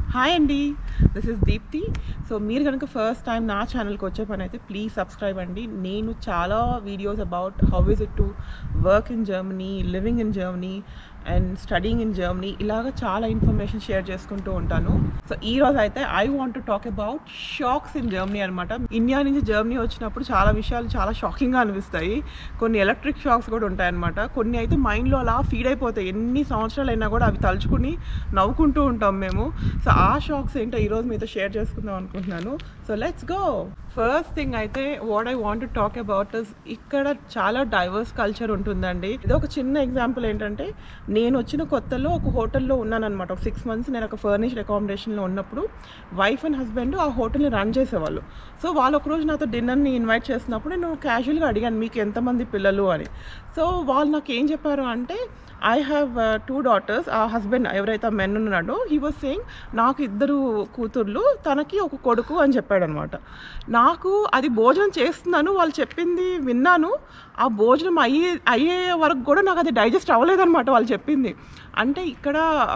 Hi అండి this is Deepti so మీరు కనుక ఫస్ట్ టైం నా ఛానల్కి వచ్చే పని అయితే ప్లీజ్ సబ్స్క్రైబ్ అండి నేను చాలా videos about how is it to work in Germany living in Germany and studying in Germany ఇలాగ చాలా ఇన్ఫర్మేషన్ షేర్ చేసుకుంటూ ఉంటాను సో ఈ రోజు అయితే I want to talk about shocks in Germany అనమాట ఇండియా నుంచి జర్మనీ వచ్చినప్పుడు చాలా విషయాలు చాలా షాకింగ్గా అనిపిస్తాయి కొన్ని ఎలక్ట్రిక్ షాక్స్ కూడా ఉంటాయి అనమాట కొన్ని అయితే మైండ్లో అలా ఫీడ్ అయిపోతాయి ఎన్ని సంవత్సరాలు అయినా కూడా అవి తలుచుకుని నవ్వుకుంటూ ఉంటాం మేము సో ఆ షాక్స్ ఏంటో ఈరోజు మీతో షేర్ చేసుకుందాం అనుకుంటున్నాను so let's go first thing అయితే what I want to talk about is ఇక్కడ చాలా డైవర్స్ కల్చర్ ఉంటుందండి ఇది ఒక చిన్న ఎగ్జాంపుల్ ఏంటంటే నేను వచ్చిన కొత్తలో ఒక హోటల్లో ఉన్నానన్నమాట ఒక సిక్స్ మంత్స్ నేను ఒక ఫర్నిష్డ్ అకామిడేషన్లో ఉన్నప్పుడు వైఫ్ అండ్ హస్బెండ్ ఆ హోటల్ని రన్ చేసేవాళ్ళు సో వాళ్ళు ఒకరోజు నాతో డిన్నర్ని ఇన్వైట్ చేసినప్పుడు నేను క్యాజువల్గా అడిగాను మీకు ఎంతమంది పిల్లలు అని సో వాళ్ళు నాకు ఏం చెప్పారు అంటే ఐ హ్యావ్ టూ డాటర్స్ ఆ హస్బెండ్ ఎవరైతే మెన్ ఉన్నాడో హీ వాజ్ సేయింగ్ నాకు ఇద్దరు కూతుర్లు తనకి ఒక కొడుకు అని చెప్పాడనమాట నాకు అది భోజనం చేస్తున్నాను వాళ్ళు చెప్పింది విన్నాను ఆ భోజనం అయ్యే అయ్యే వరకు కూడా నాకు అది డైజెస్ట్ అవ్వలేదన్నమాట వాళ్ళు చెప్పింది అంటే ఇక్కడ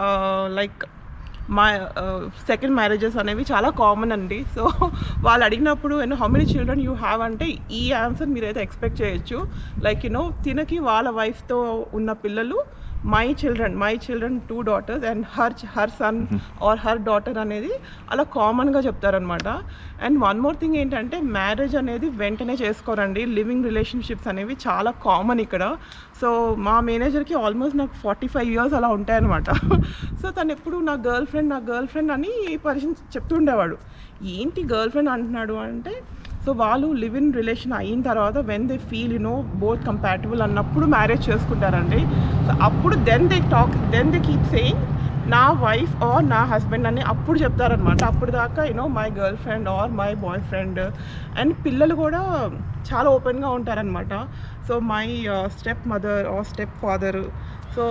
లైక్ మా సెకండ్ మ్యారేజెస్ అనేవి చాలా కామన్ అండి సో వాళ్ళు అడిగినప్పుడు you know how many children you have అంటే ఈ ఆన్సర్ మీరైతే ఎక్స్పెక్ట్ చేయొచ్చు లైక్ యూనో తినకి వాళ్ళ వైఫ్తో ఉన్న పిల్లలు my children my children two daughters and her her son or her daughter అనేది అలా కామన్గా చెప్తారనమాట అండ్ వన్ మోర్ థింగ్ ఏంటంటే మ్యారేజ్ అనేది వెంటనే చేసుకోరండి లివింగ్ రిలేషన్షిప్స్ అనేవి చాలా కామన్ ఇక్కడ సో మా మేనేజర్కి ఆల్మోస్ట్ నాకు ఫార్టీ ఫైవ్ ఇయర్స్ అలా ఉంటాయన్నమాట సో తను ఎప్పుడు నా గర్ల్ ఫ్రెండ్ నా గర్ల్ ఫ్రెండ్ అని పరిచయం చెప్తుండేవాడు ఏంటి గర్ల్ ఫ్రెండ్ అంటున్నాడు అంటే సో వాళ్ళు లివ్ ఇన్ రిలేషన్ అయిన తర్వాత when they feel you know both compatible అన్నప్పుడు మ్యారేజ్ చేసుకుంటారండి సో అప్పుడు then they talk then they keep saying నా వైఫ్ ఆర్ నా హస్బెండ్ అని అప్పుడు చెప్తారనమాట అప్పుడు దాకా you know my girlfriend or my boyfriend and పిల్లలు కూడా చాలా ఓపెన్గా ఉంటారనమాట so my stepmother or stepfather so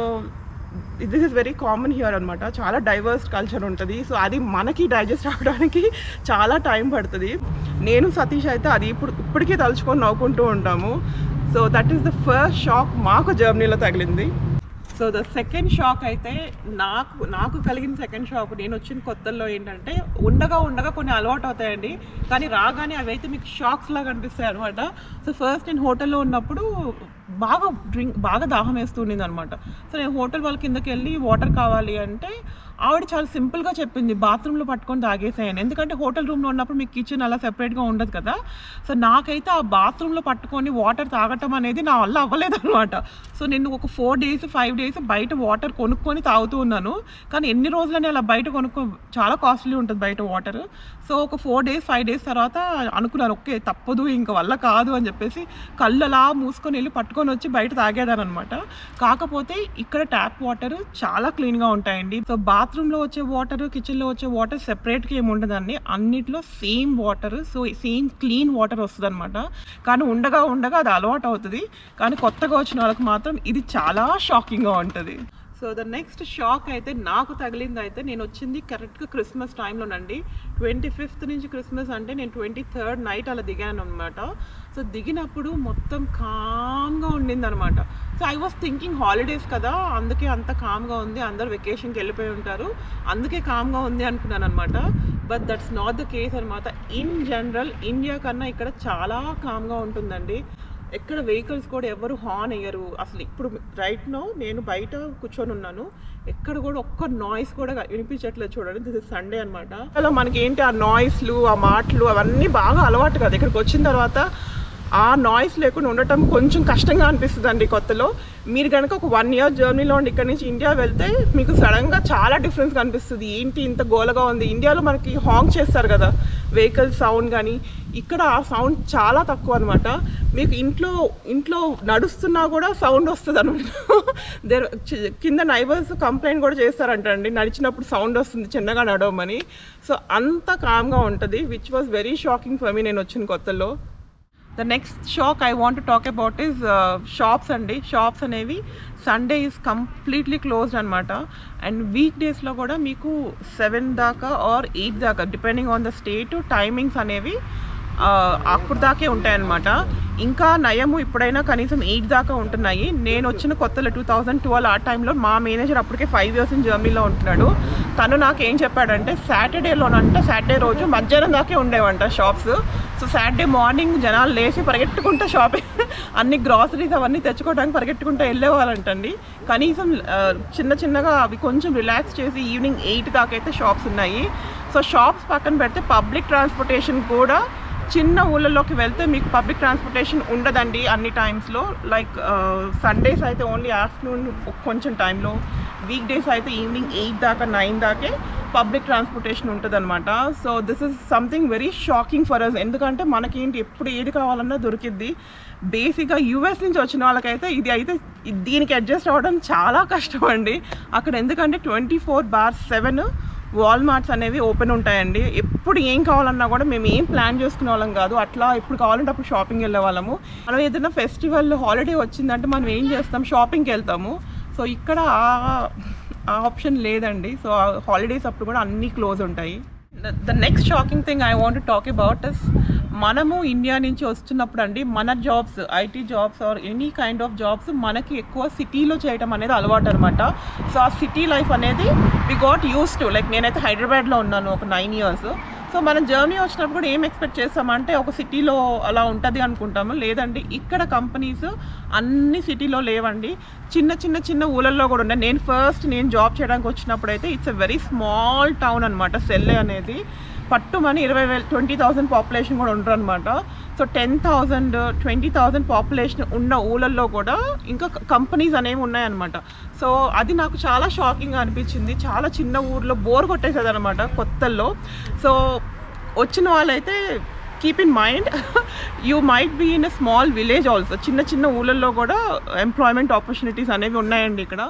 this is very common here అనమాట చాలా డైవర్స్ కల్చర్ ఉంటుంది సో అది మనకి డైజెస్ట్ అవ్వడానికి చాలా టైం పడుతుంది నేను సతీష్ అయితే అది ఇప్పుడు ఇప్పటికీ తలుచుకొని నవ్వుకుంటూ ఉంటాము so that is the first shock మాకు జర్మనీలో తగిలింది సో ద సెకండ్ షాక్ అయితే నాకు నాకు కలిగిన సెకండ్ షాక్ నేను వచ్చిన కొత్తల్లో ఏంటంటే ఉండగా ఉండగా కొన్ని అలవాటు అవుతాయండి కానీ రాగానే అవి అయితే మీకు షాక్స్ లాగా అనిపిస్తాయి అనమాట సో ఫస్ట్ నేను హోటల్లో ఉన్నప్పుడు బాగా డ్రింక్ బాగా దాహం వేస్తుండింది అనమాట సో నేను హోటల్ వాళ్ళ కిందకి వెళ్ళి వాటర్ కావాలి అంటే ఆవిడ చాలా సింపుల్గా చెప్పింది బాత్రూంలో పట్టుకొని తాగేసేయని ఎందుకంటే హోటల్ రూమ్లో ఉన్నప్పుడు మీకు కిచెన్ అలా సెపరేట్గా ఉండదు కదా సో నాకైతే ఆ బాత్రూంలో పట్టుకొని వాటర్ తాగటం అనేది నా వల్ల అవ్వలేదు అనమాట సో నేను ఒక ఫోర్ డేస్ ఫైవ్ డేస్ బయట వాటర్ కొనుక్కొని తాగుతూ ఉన్నాను కానీ ఎన్ని రోజులని అలా బయట కొనుక్కో చాలా కాస్ట్లీ ఉంటుంది బయట వాటర్ సో ఒక ఫోర్ డేస్ ఫైవ్ డేస్ తర్వాత అనుకున్నాను ఓకే తప్పదు ఇంకా వల్ల కాదు అని చెప్పేసి కళ్ళు అలా మూసుకొని వెళ్ళి పట్టుకొని వచ్చి బయట తాగేదాను అనమాట కాకపోతే ఇక్కడ ట్యాప్ వాటర్ చాలా క్లీన్గా ఉంటాయండి సో బాత్రూంలో వచ్చే వాటర్ కిచెన్లో వచ్చే వాటర్ సెపరేట్గా ఏమి ఉండదండి అన్నిట్లో same water so same clean water వస్తుంది అనమాట కానీ ఉండగా ఉండగా అది అలవాటు అవుతుంది కానీ కొత్తగా వచ్చిన వాళ్ళకి మాత్రం ఇది చాలా షాకింగ్గా ఉంటుంది సో ద నెక్స్ట్ షాక్ అయితే నాకు తగిలింది అయితే నేను వచ్చింది కరెక్ట్గా క్రిస్మస్ టైంలోనండి ట్వంటీ ఫిఫ్త్ నుంచి క్రిస్మస్ అంటే నేను ట్వంటీ థర్డ్ నైట్ అలా దిగాను అనమాట సో దిగినప్పుడు మొత్తం కామ్గా ఉండింది అనమాట so I was thinking holidays కదా అందుకే అంత కామ్గా ఉంది అందరు వెకేషన్కి వెళ్ళిపోయి ఉంటారు అందుకే కామ్గా ఉంది అనుకున్నాను అనమాట but that's not the case అనమాట ఇన్ జనరల్ ఇండియా కన్నా ఇక్కడ చాలా కామ్గా ఉంటుందండి ఎక్కడ వెహికల్స్ కూడా ఎవరు హార్న్ అయ్యరు అసలు ఇప్పుడు రైట్ నో నేను బయట కూర్చొని ఉన్నాను ఎక్కడ కూడా ఒక్క నాయిస్ కూడా వినిపించట్లేదు చూడండి దిస్ ఇస్ సండే అనమాట అలా మనకి ఏంటి ఆ నాయిస్లు ఆ మాటలు అవన్నీ బాగా అలవాటు కదా ఇక్కడికి వచ్చిన తర్వాత ఆ నాయిస్ లేకుండా ఉండటం కొంచెం కష్టంగా అనిపిస్తుంది అండి కొత్తలో మీరు కనుక ఒక వన్ ఇయర్ జర్నీలో ఉండి ఇక్కడ నుంచి ఇండియా వెళ్తే మీకు సడన్గా చాలా డిఫరెన్స్ కనిపిస్తుంది ఏంటి ఇంత గోలగా ఉంది ఇండియాలో మనకి హాంగ్ చేస్తారు కదా వెహికల్ సౌండ్ కానీ ఇక్కడ ఆ సౌండ్ చాలా తక్కువ అనమాట మీకు ఇంట్లో ఇంట్లో నడుస్తున్నా కూడా సౌండ్ వస్తుంది అనమాట దేర్ కింద నైబర్స్ కంప్లైంట్ కూడా చేస్తారంటండి నడిచినప్పుడు సౌండ్ వస్తుంది చిన్నగా నడవమని సో అంత కామ్గా ఉంటుంది which was very shocking for me నేను వచ్చిన కొత్తలో the next shock I want talk about is shops అండి షాప్స్ అనేవి సండే ఈజ్ కంప్లీట్లీ క్లోజ్డ్ అనమాట అండ్ వీక్ డేస్లో కూడా మీకు సెవెన్ దాకా ఆర్ ఎయిట్ దాకా depending on the state timings అనేవి అప్పుడు దాకే ఉంటాయన్నమాట ఇంకా నయము ఇప్పుడైనా కనీసం ఎయిట్ దాకా ఉంటున్నాయి నేను వచ్చిన కొత్తలో టూ థౌజండ్ ట్వెల్వ్ ఆ టైంలో మా మేనేజర్ అప్పటికే ఫైవ్ ఇయర్స్ ఇన్ జర్మనీలో ఉంటున్నాడు తను నాకు ఏం చెప్పాడంటే సాటర్డేలోనంటే సాటర్డే రోజు మధ్యాహ్నం దాకే ఉండేవంట షాప్స్ సో సాటర్డే మార్నింగ్ జనాలు లేచి పరిగెట్టుకుంటే షాపింగ్ అన్ని గ్రాసరీస్ అవన్నీ తెచ్చుకోవడానికి పరిగెట్టుకుంటూ వెళ్ళేవాళ్ళంటండి కనీసం ఆ, చిన్న చిన్నగా అవి కొంచెం రిలాక్స్ చేసి ఈవినింగ్ ఎయిట్ దాకా అయితే షాప్స్ ఉన్నాయి సో షాప్స్ పక్కన పెడితే పబ్లిక్ ట్రాన్స్పోర్టేషన్ కూడా చిన్న ఊళ్ళలోకి వెళ్తే మీకు పబ్లిక్ ట్రాన్స్పోర్టేషన్ ఉండదండి అన్ని టైమ్స్లో లైక్ సండేస్ అయితే ఓన్లీ ఆఫ్టర్నూన్ కొంచెం టైంలో వీక్ డేస్ అయితే ఈవినింగ్ ఎయిట్ దాకా నైన్ దాకే పబ్లిక్ ట్రాన్స్పోర్టేషన్ ఉంటుంది అనమాట so this is something very shocking for us ఎందుకంటే మనకేంటి ఎప్పుడు ఏది కావాలన్నా దొరికిద్ది బేసిక్గా యూఎస్ నుంచి వచ్చిన వాళ్ళకైతే ఇది అయితే ఇది- దీనికి అడ్జస్ట్ అవ్వడం చాలా కష్టం అండి అక్కడ ఎందుకంటే twenty four bar seven Walmarts అనేవి ఓపెన్ ఉంటాయండి ఎప్పుడు ఏం కావాలన్నా కూడా మేము ఏం ప్లాన్ చేసుకునే వాళ్ళం కాదు అట్లా ఎప్పుడు కావాలంటే అప్పుడు షాపింగ్ వెళ్ళే వాళ్ళము మనం ఏదైనా ఫెస్టివల్ హాలిడే వచ్చిందంటే మనం ఏం చేస్తాం షాపింగ్కి వెళ్తాము సో ఇక్కడ ఆ- ఆ ఆప్షన్ లేదండి సో హాలిడేస్ అప్పుడు కూడా అన్నీ క్లోజ్ ఉంటాయి the next shocking thing I want talk about is మనము ఇండియా నుంచి వస్తున్నప్పుడు అండి మన jobs IT jobs or any kind of jobs మనకి ఎక్కువ సిటీలో చేయడం అనేది అలవాటు అనమాట సో ఆ సిటీ లైఫ్ అనేది we got use to like నేనైతే హైదరాబాద్లో ఉన్నాను ఒక నైన్ ఇయర్స్ సో మనం జర్నీ వచ్చినప్పుడు కూడా ఏం ఎక్స్పెక్ట్ చేస్తామంటే ఒక సిటీలో అలా ఉంటుంది అనుకుంటాము లేదండి ఇక్కడ కంపెనీస్ అన్ని సిటీలో లేవండి చిన్న చిన్న చిన్న ఊళ్ళల్లో కూడా ఉన్నాయి నేను ఫస్ట్ నేను జాబ్ చేయడానికి వచ్చినప్పుడు అయితే it's a very small town అనమాట సెల్లే అనేది పట్టుమని ఇరవై వేల ట్వంటీ థౌసండ్ పాపులేషన్ కూడా ఉంటారు అనమాట so ten thousand twenty thousand population ఉన్న ఊళ్ళల్లో కూడా ఇంకా కంపెనీస్ అనేవి ఉన్నాయన్నమాట సో అది నాకు చాలా షాకింగ్ అనిపించింది చాలా చిన్న ఊర్లో బోర్ కొట్టేసేది అనమాట కొత్తల్లో సో వచ్చిన వాళ్ళైతే keep in mind you might be in a small village also చిన్న చిన్న ఊళ్ళల్లో కూడా ఎంప్లాయ్మెంట్ ఆపర్చునిటీస్ అనేవి ఉన్నాయండి ఇక్కడ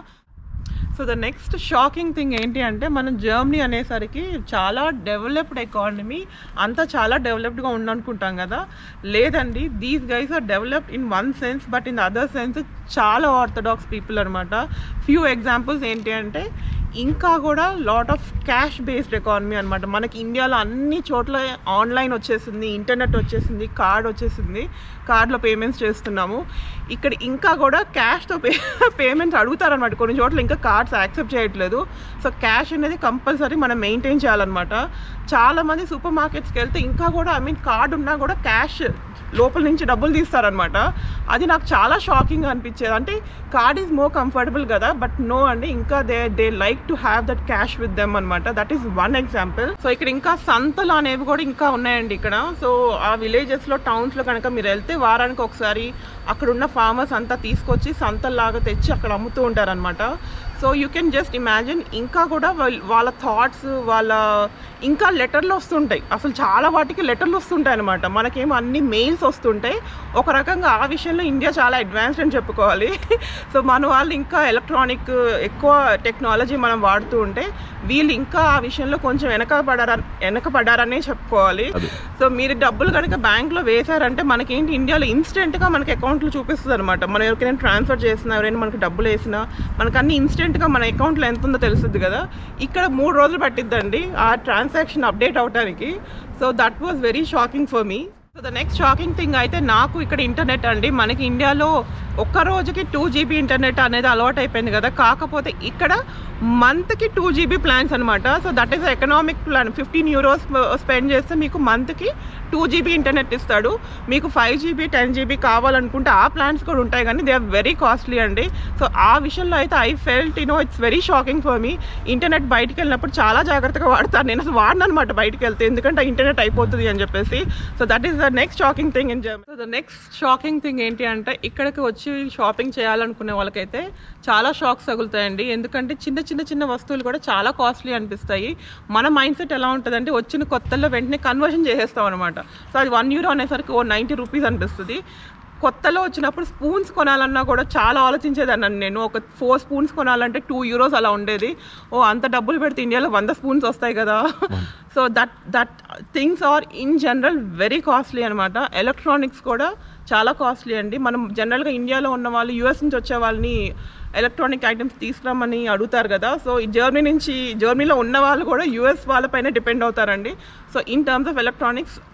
so the next shocking thing ఏంటి అంటే మనం జర్మనీ అనేసరికి చాలా డెవలప్డ్ ఎకానమీ అంతా చాలా డెవలప్డ్గా ఉందనుకుంటాం కదా లేదండి these guys are developed in one sense but in other sense చాలా ఆర్థడాక్స్ పీపుల్ అనమాట ఫ్యూ ఎగ్జాంపుల్స్ ఏంటి అంటే ఇంకా కూడా lot of cash based economy అనమాట మనకి ఇండియాలో అన్ని చోట్ల ఆన్లైన్ వచ్చేసింది ఇంటర్నెట్ వచ్చేసింది కార్డ్ వచ్చేసింది కార్డ్లో పేమెంట్స్ చేస్తున్నాము ఇక్కడ ఇంకా కూడా క్యాష్తో పే పేమెంట్స్ అడుగుతారనమాట కొన్ని చోట్ల ఇంకా కార్డ్స్ యాక్సెప్ట్ చేయట్లేదు సో క్యాష్ అనేది కంపల్సరీ మనం మెయింటైన్ చేయాలన్నమాట చాలామంది సూపర్ మార్కెట్స్కి వెళ్తే ఇంకా కూడా ఐ మీన్ కార్డ్ ఉన్నా కూడా క్యాష్ లోపల నుంచి డబ్బులు తీస్తారనమాట అది నాకు చాలా షాకింగ్ అనిపించేది అంటే కార్డ్ ఈజ్ మోర్ కంఫర్టబుల్ కదా బట్ నో అండి ఇంకా they they like to have that cash with them అనమాట that is one example so ఇక్కడ ఇంకా సంతలు అనేవి కూడా ఇంకా ఉన్నాయండి ఇక్కడ సో ఆ విలేజెస్లో టౌన్స్లో కనుక మీరు వెళ్తే వారానికి ఒకసారి అక్కడ ఉన్న ఫార్మర్స్ అంతా తీసుకొచ్చి సంతల్లాగా తెచ్చి అక్కడ అమ్ముతూ ఉంటారనమాట so you can just imagine ఇంకా కూడా వాళ్ళ- వాళ్ళ థాట్స్ వాళ్ళ ఇంకా లెటర్లు వస్తుంటాయి అసలు చాలా వాటికి లెటర్లు వస్తుంటాయి అనమాట మనకేమో అన్ని మెయిల్స్ వస్తుంటాయి ఒక రకంగా ఆ విషయంలో ఇండియా చాలా అడ్వాన్స్డ్ అని చెప్పుకోవాలి సో మన వాళ్ళు ఇంకా ఎలక్ట్రానిక్ ఎక్కువ టెక్నాలజీ మనం వాడుతూ ఉంటే వీళ్ళు ఇంకా ఆ విషయంలో కొంచెం వెనకబడారా వెనకబడారనే చెప్పుకోవాలి అది. సో మీరు డబ్బులు కనుక బ్యాంక్లో వేశారంటే మనకేంటి ఇండియాలో ఇన్స్టెంట్గా మనకి అకౌంట్లో చూపిస్తుంది అనమాట మనం ఎవరికైనా ట్రాన్స్ఫర్ చేసినా ఎవరైనా మనకి డబ్బులు వేసినా మనకు అన్ని ఇన్స్టెంట్గా మన అకౌంట్లో ఎంత ఉందో తెలుస్తుంది కదా ఇక్కడ మూడు రోజులు పట్టిద్దండి ఆ ట్రాన్సాక్షన్ అప్డేట్ అవడానికి so that was very shocking for me so the next shocking thing అయితే నాకు ఇక్కడ ఇంటర్నెట్ అండి మనకి ఇండియాలో ఒక్క రోజుకి టూ జీబీ ఇంటర్నెట్ అనేది అలవాటు అయిపోయింది కదా కాకపోతే ఇక్కడ మంత్కి టూ జీబీ ప్లాన్స్ అనమాట so that is economic plan fifteen euros spend చేస్తే మీకు మంత్కి టూ జీబీ ఇంటర్నెట్ ఇస్తాడు మీకు ఫైవ్ జీబీ టెన్ జీబీ కావాలనుకుంటే ఆ ప్లాన్స్ కూడా ఉంటాయి కానీ దే ఆర్ వెరీ కాస్ట్లీ అండి సో ఆ విషయంలో అయితే I felt you know it's very shocking for me internet బయటికి వెళ్ళినప్పుడు చాలా జాగ్రత్తగా వాడతాను నేను అసలు వాడను అనమాట బయటికి వెళ్తే ఎందుకంటే ఇంటర్నెట్ అయిపోతుంది అని చెప్పేసి so that is the next shocking thing in Germany so the next shocking thing ఏంటి అంటే ఇక్కడికి వచ్చి షాపింగ్ చేయాలనుకునే వాళ్ళకైతే చాలా షాక్స్ తగులుతాయండి ఎందుకంటే చిన్న చిన్న చిన్న వస్తువులు కూడా చాలా కాస్ట్లీ అనిపిస్తాయి మన మైండ్ సెట్ ఎలా ఉంటుందంటే వచ్చిన కొత్తల్లో వెంటనే కన్వర్షన్ చేసేస్తాం అనమాట సో అది వన్ యూరో అనేసరికి ఓ నైంటీ రూపీస్ అనిపిస్తుంది కొత్తలో వచ్చినప్పుడు స్పూన్స్ కొనాలన్నా కూడా చాలా ఆలోచించేదాన్ని నేను ఒక ఫోర్ స్పూన్స్ కొనాలంటే టూ యూరోస్ అలా ఉండేది ఓ అంత డబ్బులు పెడితే ఇండియాలో వంద స్పూన్స్ వస్తాయి కదా so that that things are in general very costly అనమాట ఎలక్ట్రానిక్స్ కూడా చాలా కాస్ట్లీ అండి మనం జనరల్గా ఇండియాలో ఉన్న వాళ్ళు యూఎస్ నుంచి వచ్చే వాళ్ళని ఎలక్ట్రానిక్ ఐటమ్స్ తీసుకురామని అడుగుతారు కదా సో ఈ జర్మనీ నుంచి జర్మనీలో ఉన్న వాళ్ళు కూడా యూఎస్ వాళ్ళపైన డిపెండ్ అవుతారండి so in terms of electronics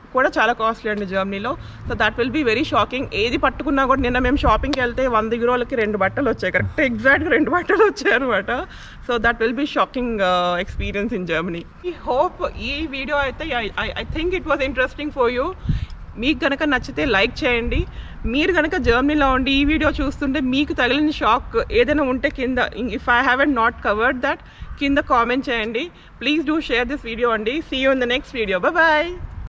కూడా చాలా కాస్ట్లీ అండి జర్మనీలో so that will be very shocking ఏది పట్టుకున్నా కూడా నిన్న మేము షాపింగ్కి వెళ్తే వంద యూరోలకి రెండు బట్టలు వచ్చాయి కరెక్ట్ ఎగ్జాక్ట్గా రెండు బట్టలు వచ్చాయి అనమాట so that will be shocking experience in Germany I hope ఈ వీడియో అయితే I think it was interesting for you మీకు కనుక నచ్చితే లైక్ చేయండి మీరు కనుక జర్మనీలో ఉండి ఈ వీడియో చూస్తుంటే మీకు తగిలిన షాక్ ఏదైనా ఉంటే కింద if I have not covered that కింద కామెంట్ చేయండి please do share this video అండి see you in the next video bye